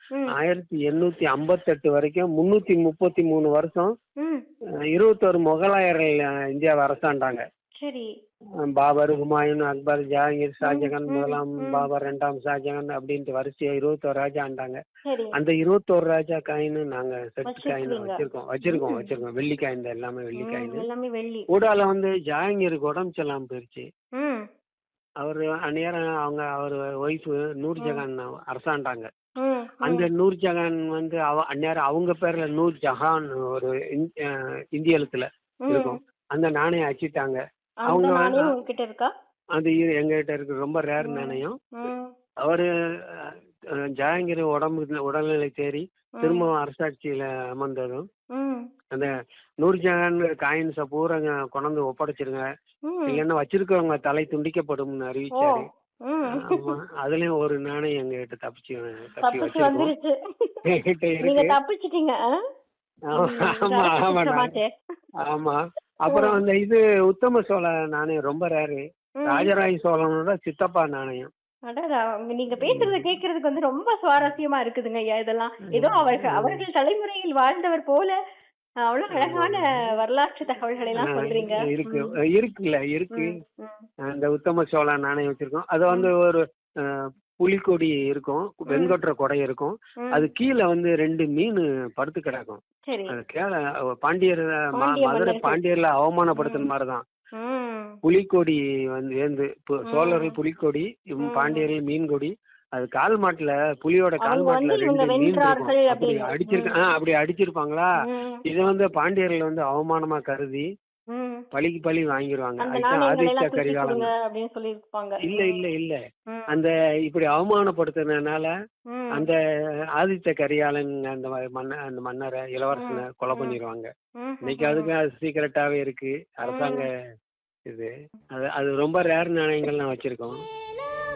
ம். ஆயிரத்தி எண்ணூத்தி ஐம்பத்தெட்டு வரைக்கும் முன்னூத்தி முப்பத்தி மூணு வருஷம் ம். அஹ், இருபத்தோரு முகலாயர்கள் அஹ், இந்தியாவை அரசாண்டாங்க சரி அஹ், பாபர் ஹுமாயூன் அக்பர் ஜஹாங்கீர் ஷாஜகான் ம், முதலாம் ம். பாபர் ரெண்டாம் ஷாஜகான் அப்படின்ட்டு வரிசையா இருபத்தோரு ராஜா ஆண்டாங்க சரி அந்த இருபத்தோரு ராஜா காயின் நாங்க செட் காயின் வச்சிருக்கீங்க. வச்சிருக்கோம் வச்சிருக்கோம் ம். வச்சிருக்கோம் வெள்ளி காயின் தான் எல்லாமே வெள்ளி ம், காயின் எல்லாமே வெள்ளி கூடால வந்து ஜஹாங்கீருக்கு உடம்பு செல்லாம போயிருச்சு ம் அவர் அந்நேரம் அவங்க அவர் ஒய்ஃப் நூர்ஜஹான் அரசாண்டாங்க ம் அந்த நூர்ஜஹான் வந்து அவ அந்நேரம் அவங்க பேர்ல நூர் ஜஹான் ஒரு இந்- அஹ் இந்திய எழுத்துல இருக்கும் அந்த நாணயம் அச்சிட்டாங்க அந்த அவங்க நாணயம் உங்ககிட்ட இருக்கா அது இரு- எங்ககிட்ட இருக்கு ரொம்ப ரேர் நாணயம் ம் அவரு அஹ், ஜஹாங்கீர் உடம்பு உடல்நிலை தேறி திரும்ப அரசாட்சியில அமர்ந்ததும் ம் அந்த நூர்ஜஹான் காயின்ஸை பூரா கொண்டாந்து ஒப்படைச்சிருங்க ம் இல்லைன்னா வச்சிருக்கவங்க தலை துண்டிக்கப்படும்னு ஓ அறிவிச்சாரு ம் ஆமா அதுலயும் ஒரு நாணயம் எங்ககிட்ட தப்பிச்சு தப்பி தப்பிச்சு வச்சிருக்கோம் வந்துருச்சு என்கிட்ட நீங்க இருக்கு தப்பிச்சிட்டீங்க ஆ? ஆமா ம், ஆமா தப்பிச்சிக்க ஆமா மாட்டேன். ஆமா அப்புறம் அந்த இது உத்தம சோழ நாணயம் ரொம்ப ரேரு ம். ராஜராஜ சோழனோட சித்தப்பா நாணயம் அடடா, நீங்க பேசுறத கேக்குறதுக்கு வந்து ரொம்ப சுவாரஸ்யமா இருக்குதுங்க ஐயா இதெல்லாம் ஏதோ அவர்கள் அவர்கள் தலைமுறையில் வாழ்ந்தவர் போல அஹ், அவ்வளவு அழகான வரலாற்று தகவல்களை எல்லாம் சொல்றீங்க இருக்கு ம், இருக்குல்ல இருக்கு ம், ம். அந்த உத்தம சோழ நாணயம் வச்சிருக்கோம் அது வந்து ஒரு அஹ், புலிக்கொடி இருக்கும் வெண்கொற்ற கொடை இருக்கும் ம். அது கீழே வந்து ரெண்டு மீன் படுத்து கிடக்கும் சரி அது கேள பாண்டியர் ம- பாண்டிய மதுரை மன்னர்கள். பாண்டியர்ல அவமானப்படுத்துன மாதிரிதான் ம் புலிக்கொடி வந்து ஏந்து பு- ம். சோழர்கள் புலிக்கொடி இவங்க ம். பாண்டியர்கள் மீன் கொடி அது கால் மாட்டுல புலியோட கால் அவங்க மாட்டுல வந்து இவங்க ரெண்டு மீன் வென்றார்கள் இருக்கும் அப்படி அப்படின்னு. அடிச்சிருக்க ஆ, அப்படி அடிச்சிருப்பாங்களா ம், இத வந்து பாண்டியர்கள் வந்து அவமானமா கருதி ம். பழிக்கு பழி வாங்கிருவாங்க அந்த அதுதான் நாணயங்களை ஆதித்த எல்லாம் திருப்பி கரிகாலன் கொடுங்க அப்படின்னு சொல்லியிருப்பாங்க இல்ல இல்ல இல்ல ம், அந்த இப்படி அவமானப்படுத்துனதுனால ம். அந்த ஆதித்த கரிகாலன் அந்த மன்ன அந்த மன்னரை இளவரசனை ம், கொலை ம். பண்ணிடுவாங்க ம், இன்னைக்கு அதுக்கு அது சீக்கிரட்டாவே இருக்கு அரசாங்க இது அது அது ரொம்ப ரேர் நாணயங்கள் நான் வச்சிருக்கோம்